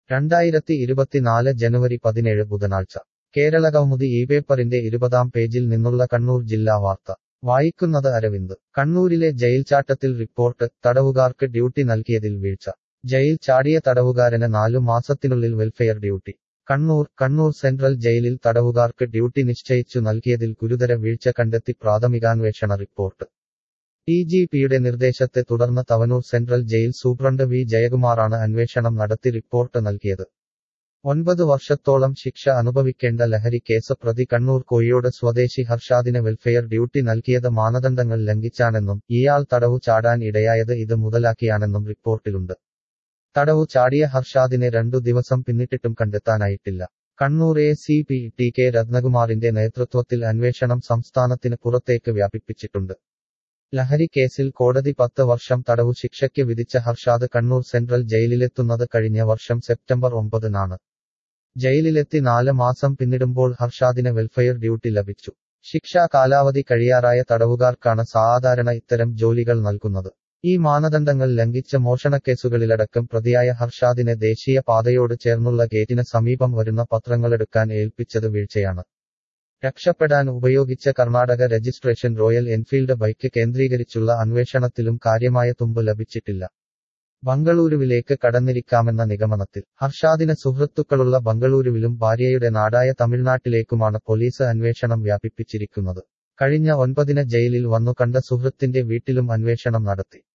രണ്ടായിരത്തി ഇരുപത്തിനാല് ജനുവരി പതിനേഴ് ബുധനാഴ്ച കേരള കൗമുദി ഈ പേപ്പറിന്റെ ഇരുപതാം പേജിൽ നിന്നുള്ള കണ്ണൂർ ജില്ലാ വാർത്ത വായിക്കുന്നത് അരവിന്ദ് കണ്ണൂരിലെ ജയിൽ ചാട്ടത്തിൽ റിപ്പോർട്ട് തടവുകാർക്ക് ഡ്യൂട്ടി നൽകിയതിൽ വീഴ്ച ജയിൽ ചാടിയ തടവുകാരന് നാലു മാസത്തിനുള്ളിൽ welfare duty Kannur Kannur central ജയിലിൽ തടവുകാർക്ക് ഡ്യൂട്ടി നിശ്ചയിച്ചു നൽകിയതിൽ ഗുരുതര വീഴ്ച കണ്ടെത്തി പ്രാഥമികാന്വേഷണ റിപ്പോർട്ട് ഡി ജി പിയുടെ നിർദ്ദേശത്തെ തുടർന്ന് Thavanur central jail superintendent V ജയകുമാറാണ് അന്വേഷണം നടത്തി റിപ്പോർട്ട് നൽകിയത് ഒൻപത് വർഷത്തോളം ശിക്ഷ അനുഭവിക്കേണ്ട ലഹരി കേസ് പ്രതി കണ്ണൂർ കോഴിയോട് സ്വദേശി ഹർഷാദിന് വെൽഫെയർ ഡ്യൂട്ടി നൽകിയത് മാനദണ്ഡങ്ങൾ ലംഘിച്ചാണെന്നും ഇയാൾ തടവു ചാടാൻ ഇടയായത് ഇത് മുതലാക്കിയാണെന്നും റിപ്പോർട്ടിലുണ്ട് തടവു ചാടിയ ഹർഷാദിനെ രണ്ടു ദിവസം പിന്നിട്ടിട്ടും കണ്ടെത്താനായിട്ടില്ല Kannur A C P T K രത്നകുമാറിന്റെ നേതൃത്വത്തിൽ അന്വേഷണം സംസ്ഥാനത്തിന് പുറത്തേക്ക് വ്യാപിപ്പിച്ചിട്ടുണ്ട് ലഹരി കേസിൽ കോടതി പത്ത് വർഷം തടവു ശിക്ഷയ്ക്ക് വിധിച്ച ഹർഷാദ് കണ്ണൂർ സെൻട്രൽ ജയിലിലെത്തുന്നത് കഴിഞ്ഞ വർഷം സെപ്റ്റംബർ ഒമ്പതിനാണ് ജയിലിലെത്തി നാല് മാസം പിന്നിടുമ്പോൾ ഹർഷാദിന് വെൽഫെയർ ഡ്യൂട്ടി ലഭിച്ചു ശിക്ഷാ കാലാവധി കഴിയാറായ തടവുകാർക്കാണ് സാധാരണ ഇത്തരം ജോലികൾ നൽകുന്നത് ഈ മാനദണ്ഡങ്ങൾ ലംഘിച്ച മോഷണക്കേസുകളിലടക്കം പ്രതിയായ ഹർഷാദിനെ ദേശീയ പാതയോട് ചേർന്നുള്ള ഗേറ്റിന് സമീപം വരുന്ന പത്രങ്ങളെടുക്കാൻ ഏൽപ്പിച്ചത് വീഴ്ചയാണ് രക്ഷപ്പെടാൻ ഉപയോഗിച്ച Karnataka registration Royal Enfield bike കേന്ദ്രീകരിച്ചുള്ള അന്വേഷണത്തിലും കാര്യമായ തുമ്പ് ലഭിച്ചിട്ടില്ല ബംഗളൂരുവിലേക്ക് കടന്നിരിക്കാമെന്ന നിഗമനത്തിൽ ഹർഷാദിന് സുഹൃത്തുക്കളുള്ള ബംഗളൂരുവിലും ഭാര്യയുടെ നാടായ തമിഴ്നാട്ടിലേക്കുമാണ് പോലീസ് അന്വേഷണം വ്യാപിപ്പിച്ചിരിക്കുന്നത് കഴിഞ്ഞ ഒൻപതിന് ജയിലിൽ വന്നു കണ്ട സുഹൃത്തിന്റെ വീട്ടിലും അന്വേഷണം നടത്തി